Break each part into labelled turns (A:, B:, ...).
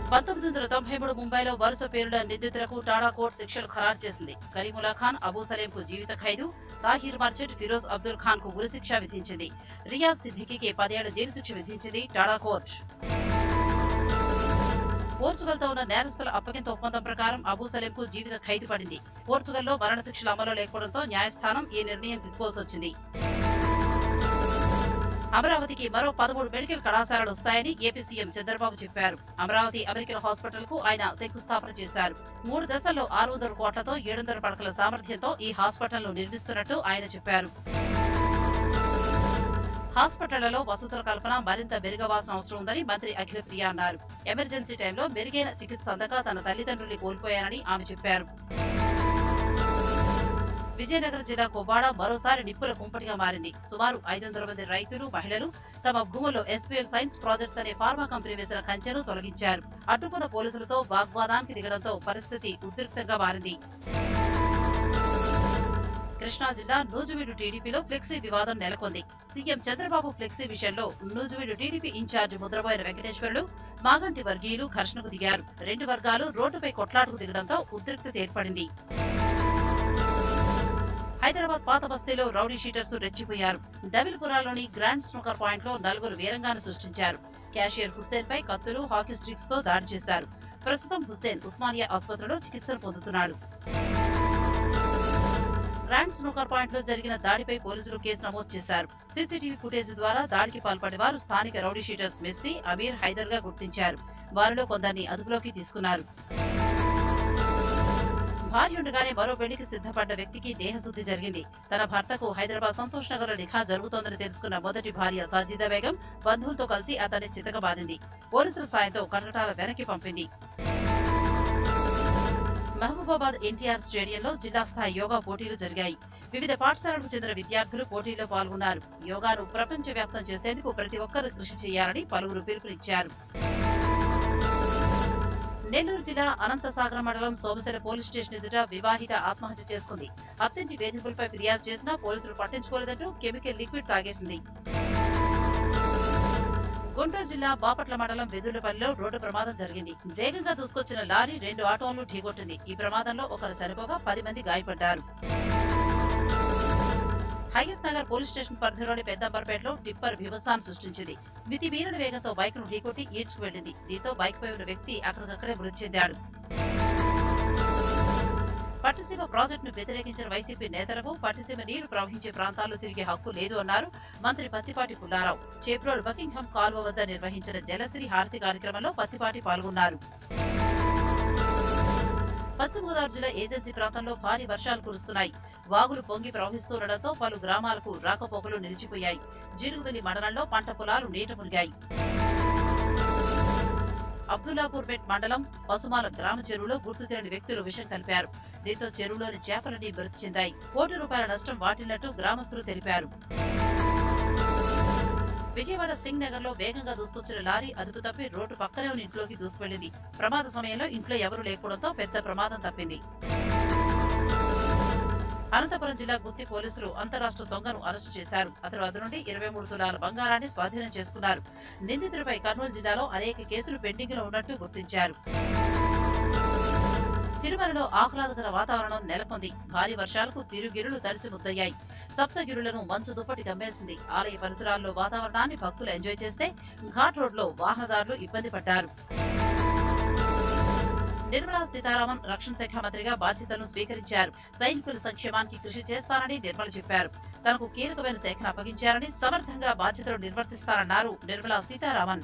A: పంతొమ్మిది వందల తొంభై మూడు ముంబైలో వరుస పేరుల నిందితులకు టాడా కోర్టు శిక్షలు ఖరారు చేసింది కరీముల్లా ఖాన్ అబూ సలీం కు జీవిత ఖైదు తాహిర్ మర్చెంట్ ఫిరోజ్ అబ్దుల్ ఖాన్ కు ఉరిశిక్ష విధించింది రియాజ్ సిద్దికీకి పదేళ్ల జైలు శిక్ష విధించింది టాడా కోర్టు పోర్చుగల్ తో ఉన్న నేరస్తుల అప్పగింత ఒప్పందం ప్రకారం అబూ సలీం కు జీవిత ఖైదు పడింది పోర్చుగల్లో మరణశిక్షలు అమలు లేకపోవడంతో న్యాయస్థానం ఈ నిర్ణయం తీసుకోవాల్సి వచ్చింది అమరావతికి మరో పదమూడు మెడికల్ కళాశాలలు వస్తాయని ఏపీ సీఎం చంద్రబాబు చెప్పారు అమరావతి అమెరికన్ హాస్పిటల్ కు ఆయన శంకుస్థాపన చేశారు మూడు దశల్లో ఆరు వందల కోట్లతో ఏడు వందల పడకల సామర్థ్యంతో ఈ హాస్పిటల్ ను నిర్మిస్తున్నట్టు ఆయన చెప్పారు హాస్పిటళ్లలో వసతుల కల్పన మరింత మెరుగవాల్సిన అవసరం ఉందని మంత్రి అఖిల ప్రియ అన్నారు ఎమర్జెన్సీ టైంలో మెరుగైన చికిత్స అందక తన తల్లిదండ్రుల్ని కోల్పోయానని ఆమె చెప్పారు విజయనగరం జిల్లా కొవ్వాడ మరోసారి నిప్పుల కుంపటిగా మారింది సుమారు ఐదు వందల మంది రైతులు మహిళలు తమ భూముల్లో ఎస్వీఎల్ సైన్స్ ప్రాజెక్ట్స్ అనే ఫార్మా కంపెనీ వేసిన కంచెను తొలగించారు అడ్డుకున్న పోలీసులతో వాగ్వాదానికి దిగడంతో పరిస్థితి ఉద్రిక్తంగా మారింది కృష్ణా జిల్లా నూజువీడు టీడీపీలో ఫ్లెక్సీ వివాదం నెలకొంది సీఎం చంద్రబాబు ఫ్లెక్సీ విషయంలో నూజువీడు టీడీపీ ఇన్ఛార్జ్ ముద్రబోయిన వెంకటేశ్వర్లు మాగంటి వర్గీయులు ఘర్షణకు దిగారు రెండు వర్గాలు రోడ్డుపై కొట్లాటకు దిగడంతో ఉద్రిక్తత ఏర్పడింది హైదరాబాద్ పాత బస్తీలో రౌడీ షీటర్స్ రెచ్చిపోయారు డబిల్పురాలోని గ్రాండ్ స్నూకర్ పాయింట్ లో నలుగురు వీరంగాను సృష్టించారు క్యాషియర్ హుస్సేన్ పై కత్తులు హాకీ స్టిక్స్ తో దాడి చేశారు ప్రస్తుతం హుస్సేన్ ఉస్మానియా ఆసుపత్రిలో చికిత్సలు పొందుతున్నాడు గ్రాండ్ స్నూకర్ పాయింట్ లో జరిగిన దాడిపై పోలీసులు కేసు నమోదు చేశారు సీసీటీవీ ఫుటేజ్ ద్వారా దాడికి పాల్పడే వారు స్థానిక rowdy sheeters Messi Amir Haider గా గుర్తించారు వారిలో కొందరిని అదుపులోకి తీసుకున్నారు భార్య ఉండగానే మరో పెళ్లికి సిద్ధపడ్డ వ్యక్తికి దేహశుద్ధి జరిగింది తన భర్తకు హైదరాబాద్ సంతోష్ నగర్ లో నిఖా జరుగుతోందని తెలుసుకున్న మొదటి భార్య సాజిదా బేగం బంధువులతో కలిసి అతన్ని చితకబాదింది పోలీసుల సాయంతో కటకటాల వెనక్కి పంపింది మహబూబాబాద్ ఎన్టీఆర్ స్టేడియంలో జిల్లా స్థాయి యోగా పోటీలు జరిగాయి వివిధ పాఠశాలలకు చెందిన విద్యార్థులు పోటీల్లో పాల్గొన్నారు యోగాను ప్రపంచవ్యాప్తం చేసేందుకు ప్రతి ఒక్కరూ కృషి చేయాలని పలువురు పిలుపునిచ్చారు నెల్లూరు జిల్లా అనంతసాగరం మండలం సోమశిల పోలీస్ స్టేషన్ ఎదుట వివాహిత ఆత్మహత్య చేసుకుంది అత్యంటి వేధింపులపై ఫిర్యాదు చేసినా పోలీసులు పట్టించుకోలేదంటూ కెమికల్ లిక్విడ్ తాగేసింది గుంటూరు జిల్లా బాపట్ల మండలం వెదులపల్లిలో రోడ్డు ప్రమాదం జరిగింది వేగంగా దూసుకొచ్చిన లారీ రెండు ఆటోలను ఢీకొట్టింది ఈ ప్రమాదంలో ఒకరు చనిపోగా పది మంది గాయపడ్డారు హయత్ నగర్ పోలీస్ స్టేషన్ పరిధిలోని పెద్దంబర్పేటలో టిప్పర్ వివసాన్ని సృష్టించింది మితి మీరిన వేగంతో బైక్ ను ఢీకొట్టి ఈడ్చుకు వెళ్లింది దీంతో బైక్ పై ఉన్న వ్యక్తి అక్కడికక్కడే మృతి చెందాడు పట్టిసీమ ప్రాజెక్టును వ్యతిరేకించిన వైసీపీ నేతలకు పట్టిసీమ నీరు ప్రవహించే ప్రాంతాల్లో తిరిగే హక్కు లేదు అన్నారు మంత్రి పత్తిపాటి పుల్లారావు చేప్రోడ్ బకింగ్హామ్ కాల్వ వద్ద నిర్వహించిన జలశ్రీ హారతి కార్యక్రమంలో పత్తిపాటి పాల్గొన్నారు పశ్చిమ గోదావరి జిల్లా ఏజెన్సీ ప్రాంతంలో భారీ వర్షాలు కురుస్తున్నాయి వాగులు పొంగి ప్రవహిస్తుండటంతో పలు గ్రామాలకు రాకపోకలు నిలిచిపోయాయి జీరుగువెల్లి మండలంలో పంట పొలాలు నీట మునిగాయి అబ్దుల్లాపూర్పేట్ మండలం పసుమాల గ్రామ చెరువులో గుర్తు తెలియని వ్యక్తులు విషం కలిపారు దీంతో చెరువులోని చేపలన్నీ మృతి చెందాయి కోటి రూపాయల నష్టం వాటిల్లినట్టు గ్రామస్తులు తెలిపారు విజయవాడ సింగ్ నగర్ లో వేగంగా దూసుకొచ్చిన లారీ అదుపు తప్పి రోడ్డు పక్కనే ఉన్న ఇంట్లోకి దూసుకెళ్లింది ప్రమాద సమయంలో ఇంట్లో ఎవరూ లేకపోవడంతో పెద్ద ప్రమాదం తప్పింది అనంతపురం జిల్లా గుత్తి పోలీసులు అంతరాష్ట్ర దొంగను అరెస్టు చేశారు అతడు అతని నుండి ఇరవై మూడు తులాల బంగారాన్ని స్వాధీనం చేసుకున్నారు నిందితుడిపై కర్నూలు జిల్లాలో అనేక కేసులు పెండింగ్ లో ఉన్నట్టు గుర్తించారు తిరుమలలో ఆహ్లాదకర వాతావరణం నెలకొంది భారీ వర్షాలకు తిరుగిరులు తడిసి ముద్దయ్యాయి సప్తగిరులను మంచు దుప్పటి కమ్మేసింది ఆలయ పరిసరాల్లో వాతావరణాన్ని భక్తులు ఎంజాయ్ చేస్తే ఘాట్ రోడ్ లో వాహనదారులు ఇబ్బంది పడ్డారు నిర్మలా సీతారామన్ రక్షణ శాఖ మంత్రిగా బాధ్యతలను స్వీకరించారు సైనికుల సంక్షేమానికి కృషి చేస్తానని నిర్మల చెప్పారు తనకు కీలకమైన శాఖను అప్పగించారని సమర్థంగా బాధ్యతలు నిర్వర్తిస్తారన్నారు నిర్మలా సీతారామన్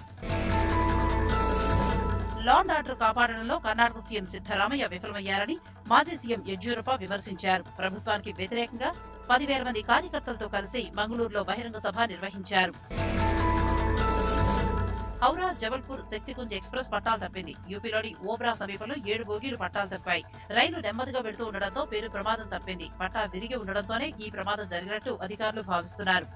A: లాండ్ ఆర్డర్ కాపాడడంలో కర్ణాటక సీఎం సిద్దరామయ్య విఫలమయ్యారని మాజీ సీఎం యడ్యూరప్ప విమర్శించారు ప్రభుత్వానికి వ్యతిరేకంగా పదివేల మంది కార్యకర్తలతో కలిసి మంగళూరులో బహిరంగ సభ నిర్వహించారు హౌరా జబల్పూర్ శక్తికుంజ్ ఎక్స్ప్రెస్ పట్టాలు తప్పింది యూపీలోని ఓబ్రా సమీపంలో ఏడు బోగీలు పట్టాలు తప్పాయి రైలు నెమ్మదిగా వెళ్తూ ఉండడంతో పేరు ప్రమాదం తప్పింది పట్టా విరిగి ఉండడంతోనే ఈ ప్రమాదం జరిగినట్టు అధికారులు భావిస్తున్నారు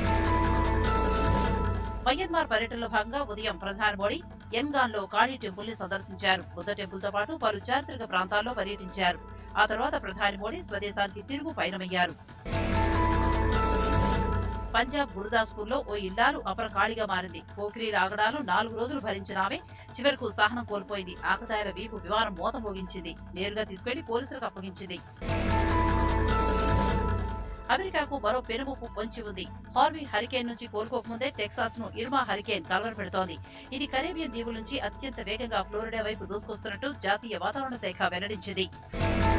A: మయన్మార్ పర్యటనలో భాగంగా ఉదయం ప్రధాని మోడీ యన్గాన్ లో కాళీ టెంపుల్ ని సందర్శించారు బుద్ధ టెంపుల్ తో పాటు పలు చారిత్రక ప్రాంతాల్లో పర్యటించారు ఆ తర్వాత ప్రధాని మోడీ స్వదేశానికి తిరుగు పయనమయ్యారు పంజాబ్ గురుదాస్పూర్ లో ఓ ఇల్లాలు అపరకాళిగా మారింది పోకిరీ ఆగడాలు నాలుగు రోజులు భరించిన ఆమె చివరకు సహనం కోల్పోయింది ఆకతాయిల వీపు విమానం మోత మోగించింది నేరుగా తీసుకెళ్లి పోలీసులకు అప్పగించింది అమెరికాకు మరో పెనుముప్పు పొంచి ఉంది హార్వీ హరికేన్ నుంచి కోలుకోకముందే టెక్సాస్ ను ఇర్మా హరికేన్ కలవరపెడుతోంది ఇది కరేబియన్ దీవుల నుంచి అత్యంత వేగంగా ఫ్లోరిడా వైపు దూసుకొస్తున్నట్టు జాతీయ వాతావరణ శాఖ వెల్లడించింది